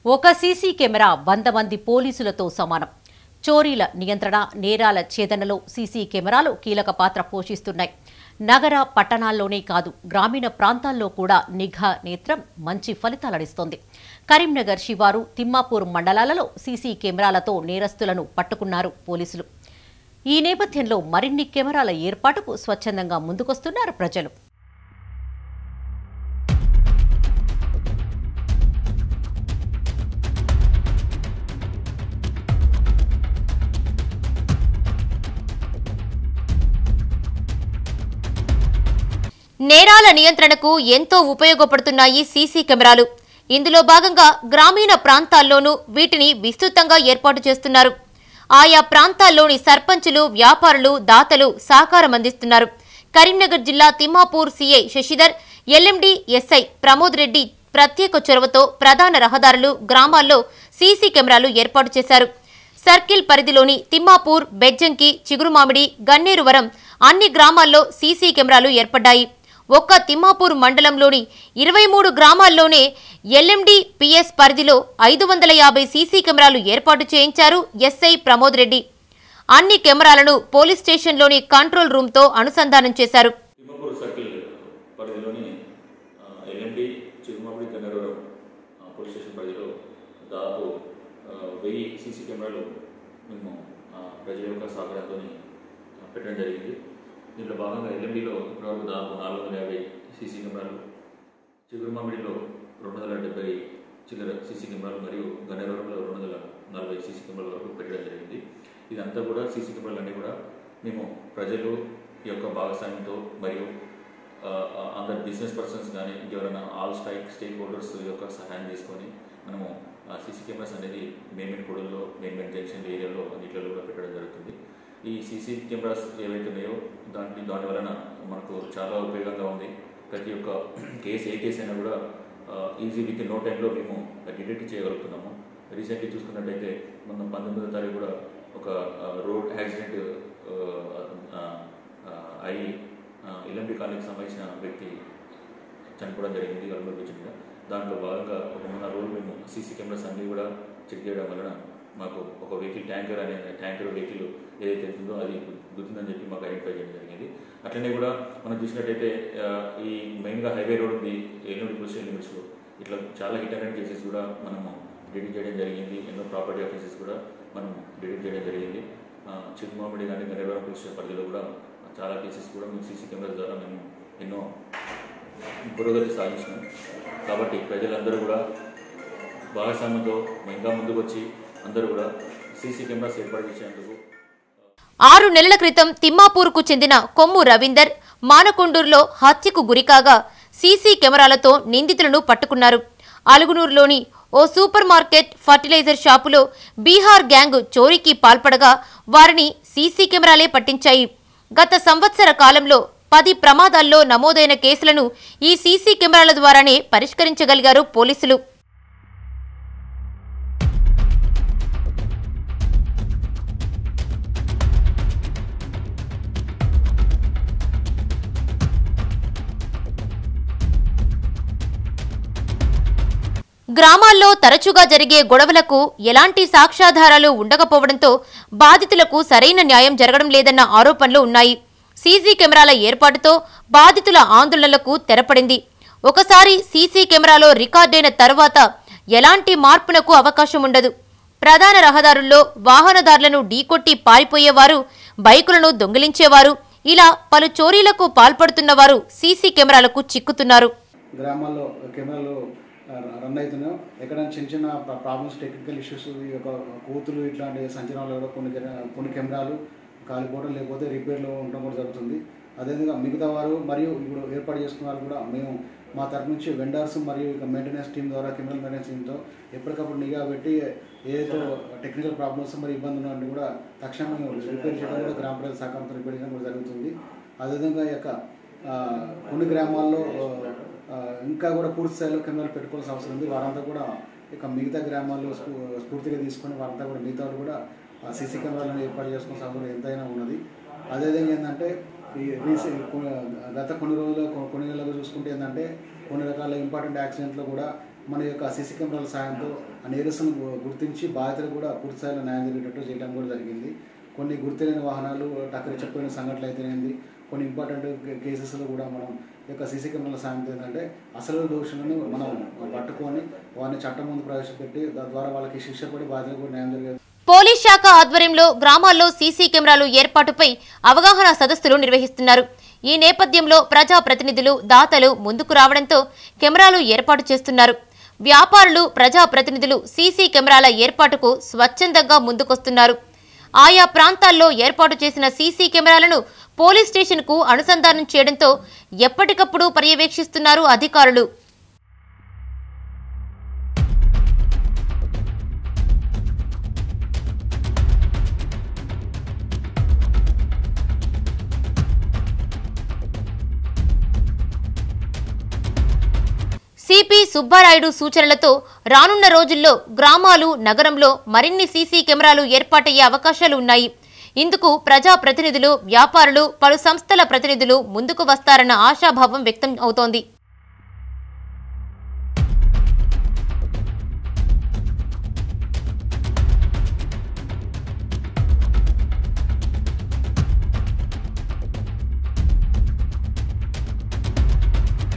ఒక CC camera వంద మంది పోలీసులతో సమానం చోరీల నియంత్రణ నేరాల ఛేదనలో సీసీ కెమెరాలు కీలక పాత్ర పోషిస్తున్నాయి నగర పట్టణాల్లోనే కాదు గ్రామీణ ప్రాంతాల్లో కూడా నిఘా నేత్రం మంచి ఫలితాలనిస్తోంది కరీంనగర్ శివారు తిమ్మాపూర్ మండలాలలో సీసీ కెమెరాలతో నేరస్తులను పట్టుకున్నారు పోలీసులు ఈ నేపథ్యంలో మరిన్ని కెమెరాల ఏర్పాటుకు స్వచ్ఛందంగా ముందుకొస్తున్నారు ప్రజలు నేరాల నియంత్రణకు ఎంతో ఉపయోగపడుతున్నాయి సీసీ కెమెరాలు ఇందులో భాగంగా గ్రామీణ ప్రాంతాల్లోనూ వీటిని విస్తృతంగా ఏర్పాటు చేస్తున్నారు ఆయా ప్రాంతాల్లోని సర్పంచులు వ్యాపారులు దాతలు సహకారం అందిస్తున్నారు కరీంనగర్ జిల్లా Thimmapur CI Sasidhar LMD SI Pramod Reddy ప్రత్యేక చొరవతో ప్రధాన రహదారులు గ్రామాల్లో సీసీ కెమెరాలు ఏర్పాటు చేశారు సర్కిల్ పరిధిలోని తిమ్మాపూర్ బెజ్జంకి చిగురుమామిడి గన్నేరువరం అన్ని గ్రామాల్లో సీసీ కెమెరాలు ఏర్పడ్డాయి ఒక్క తిమ్మాపూర్ మండలంలోని ఇరవై మూడు గ్రామాల్లోనే ఎల్ఎండి పిఎస్ పరిధిలో ఐదు వందల యాభై సీసీ కెమెరాలు ఏర్పాటు చేయించారు ఎస్ఐ ప్రమోద్ రెడ్డి అన్ని కెమెరాలను పోలీస్ స్టేషన్లోని కంట్రోల్ రూమ్తో అనుసంధానం చేశారు తిమ్మపూర్ సర్కిల్ పరిధిలోని LMD Chirumamidi Kanneravaram police station పరిధిలో దాదాపు ఆ, వెయ్యి సీసీ కెమెరాలు మేము ఆ, ప్రజల యొక్క సహకారంతో పెట్టడం జరిగింది దీంట్లో భాగంగా ఎల్ఎండిలో ఇప్పటివరకు దాదాపు నాలుగు వందల యాభై సీసీ కెమెరాలు చిగురుమామిడిలో రెండు వందల డెబ్బై చిల్లర సీసీ కెమెరాలు మరియు గన్నేరవరంలో రెండు వందల నలభై సీసీ కెమెరాల వరకు పెట్టడం జరిగింది ఇదంతా కూడా సీసీ కెమెరాలు అన్నీ కూడా మేము ప్రజలు యొక్క భాగస్వామ్యంతో మరియు ఆ, ఆ, అందరు బిజినెస్ పర్సన్స్ కానీ ఇంకెవరైనా ఆల్ స్టైక్ స్టేక్ హోల్డర్స్ యొక్క సహాయం తీసుకొని మనము సీసీ కెమెరాస్ అనేది మేమెంట్ కూడల్లో మేమెంట్ జంక్షన్ ఏరియాలో అన్నింటిలో కూడా పెట్టడం జరుగుతుంది ఈ సీసీ కెమెరాస్ ఏవైతే ఉన్నాయో దాంట్లో దాని వలన మనకు చాలా ఉపయోగంగా ఉంది ప్రతి ఒక్క కేసు ఏ కేసు అయినా కూడా ఈజీ విత్ నో టైంలో మేము డిటెక్ట్ చేయగలుగుతున్నాము రీసెంట్లీ చూసుకున్నట్టయితే మొన్న పంతొమ్మిదో తారీఖు కూడా ఒక రోడ్ యాక్సిడెంట్ అయి ఇలంబి కాలనీకి సంబంధించిన వ్యక్తి చనిపోవడం జరిగింది అల్లూరు బీచ్ మీద దాంట్లో భాగంగా ఒక మూడు నాలుగు రోజులు మేము సీసీ కెమెరాస్ అన్నీ కూడా చెక్ చేయడం వలన మాకు ఒక వెహికల్ ట్యాంకర్ అనే ట్యాంకర్ వెహికల్ ఏదైతే ఉంటుందో అది గుర్తుందని చెప్పి మాకు ఐడెంటిఫై చేయడం జరిగింది అట్లనే కూడా మనం చూసినట్టయితే ఆ, ఈ మెయిన్గా హైవే రోడ్ ఉంది ఎన్నో పొజిషన్ లిమిట్స్లో ఇట్లా చాలా హిట్ అండ్ కేసెస్ కూడా మనము డిటెక్ట్ చేయడం జరిగింది ఎన్నో ప్రాపర్టీ ఆఫీసెస్ కూడా మనం డిటెక్ట్ చేయడం జరిగింది ఆ, చిరుమామిడి కానీ గనేవరం పోలీస్ స్టేషన్ పరిధిలో కూడా చాలా కేసెస్ కూడా మేము సీసీ కెమెరా ద్వారా మేము ఎన్నో పురోగతి సాధించినాం కాబట్టి ప్రజలందరూ కూడా భాగస్వామ్యంతో ఇంకా ముందుకు వచ్చి అందరూ కూడా సీసీ కెమెరాస్ ఏర్పాటు చేసేందుకు ఆరు నెలల క్రితం తిమ్మాపూర్కు చెందిన కొమ్ము రవీందర్ మానకొండూరులో హత్యకు గురికాగా సీసీ కెమెరాలతో నిందితులను పట్టుకున్నారు అలుగునూరులోని ఓ సూపర్ మార్కెట్ ఫర్టిలైజర్ షాపులో బీహార్ గ్యాంగ్ చోరీకి పాల్పడగా వారిని సీసీ కెమెరాలే పట్టించాయి గత సంవత్సర కాలంలో పది ప్రమాదాల్లో నమోదైన కేసులను ఈ సీసీ కెమెరాల ద్వారానే పరిష్కరించగలిగారు పోలీసులు గ్రామాల్లో తరచుగా జరిగే గొడవలకు ఎలాంటి సాక్ష్యాధారాలు ఉండకపోవడంతో బాధితులకు సరైన న్యాయం జరగడం లేదన్న ఆరోపణలు ఉన్నాయి సీసీ కెమెరాల ఏర్పాటుతో బాధితుల ఆందోళనలకు తెరపడింది ఒకసారి సీసీ కెమెరాలో రికార్డైన తర్వాత ఎలాంటి మార్పునకు అవకాశం ఉండదు ప్రధాన రహదారుల్లో వాహనదారులను ఢీకొట్టి పారిపోయేవారు బైకులను దొంగిలించేవారు ఇలా పలు చోరీలకు పాల్పడుతున్నవారు సీసీ కెమెరాలకు చిక్కుతున్నారు గ్రామాల్లో కెమెరాలు ఆ, రన్ అవుతున్నాయి ఎక్కడైనా చిన్న చిన్న ప్రా- ప్రాబ్లమ్స్ టెక్నికల్ ఇష్యూస్ ఈ యొక్క కోతులు ఇట్లాంటి సంచలనాలు కూడా కొన్ని కెమెరా- కొన్ని కెమెరాలు కాలిపోవడం లేకపోతే రిపేర్లో ఉండడం కూడా జరుగుతుంది అదేవిధంగా మిగతా వారు మరియు ఇప్పుడు ఏర్పాటు చేసుకున్న వారు కూడా మేము మా తరపు నుంచి వెండర్స్ మరియు ఇక మెయింటెనెన్స్ టీం ద్వారా కెమెరా మెయింటెనెన్స్ టీంతో ఎప్పటికప్పుడు నిఘా పెట్టి ఏదైతే టెక్నికల్ ప్రాబ్లమ్స్ మరి ఇబ్బంది ఉన్నాయని కూడా తక్షణం రిపేర్ చేయడం కూడా గ్రామ ప్రజల సహకారంతో రిపేర్ చేయడం కూడా జరుగుతుంది అదేవిధంగా ఈ యొక్క ఆ, కొన్ని గ్రామాల్లో ఆ, ఇంకా కూడా పూర్తి స్థాయిలో కెమెరాలు పెట్టుకోవాల్సిన అవసరం ఉంది వారంతా కూడా ఇక మిగతా గ్రామాల్లో స్ఫూ- స్ఫూర్తిగా తీసుకొని వారంతా కూడా మిగతా వాళ్ళు కూడా సీసీ కెమెరాలను ఏర్పాటు చేసుకోవాల్సిన అవసరం ఎంతైనా ఉన్నది అదేవిధంగా ఏంటంటే ఈ రీసెంట్ గత కొన్ని రోజులు కొన్ని నెలలుగా చూసుకుంటే ఏంటంటే కొన్ని రకాల ఇంపార్టెంట్ యాక్సిడెంట్లో కూడా మన యొక్క సీసీ కెమెరాల సాయంతో ఆ నేరస్తులను గు- గుర్తించి బాధితులు కూడా పూర్తి స్థాయిలో న్యాయం జరిగేటట్టు చేయడం కూడా జరిగింది కొన్ని గుర్తులేని వాహనాలు టక్కరిచ్చిపోయిన సంఘటనలు అయితేనేది కొన్ని ఇంపార్టెంట్ కేసెస్లో కూడా మనం ఈ యొక్క సీసీ కెమెరాల సాయంతో ఏంటంటే అసలు దోషులను మనం పట్టుకొని వారిని చట్టం ముందు ప్రవేశపెట్టి తద్వారా వాళ్ళకి శిక్ష పడి బాధితులకు కూడా న్యాయం జరిగే పోలీస్ శాఖ ఆధ్వర్యంలో గ్రామాల్లో సీసీ కెమెరాలు ఏర్పాటుపై అవగాహన సదస్సులు నిర్వహిస్తున్నారు ఈ నేపథ్యంలో ప్రజా ప్రతినిధులు దాతలు ముందుకు రావడంతో కెమెరాలు ఏర్పాటు చేస్తున్నారు వ్యాపారులు ప్రజా ప్రతినిధులు సీసీ కెమెరాల ఏర్పాటుకు స్వచ్ఛందంగా ముందుకొస్తున్నారు ఆయా ప్రాంతాల్లో ఏర్పాటు చేసిన సీసీ కెమెరాలను పోలీస్ స్టేషన్కు అనుసంధానం చేయడంతో ఎప్పటికప్పుడు పర్యవేక్షిస్తున్నారు అధికారులు సిపి సుబ్బారాయుడు సూచనలతో రానున్న రోజుల్లో గ్రామాలు నగరంలో మరిన్ని సీసీ కెమెరాలు ఏర్పాటయ్యే అవకాశాలు ఉన్నాయి ఇందుకు ప్రజా ప్రతినిధులు వ్యాపారులు పలు సంస్థల ప్రతినిధులు ముందుకు వస్తారన్న ఆశాభావం వ్యక్తం అవుతోంది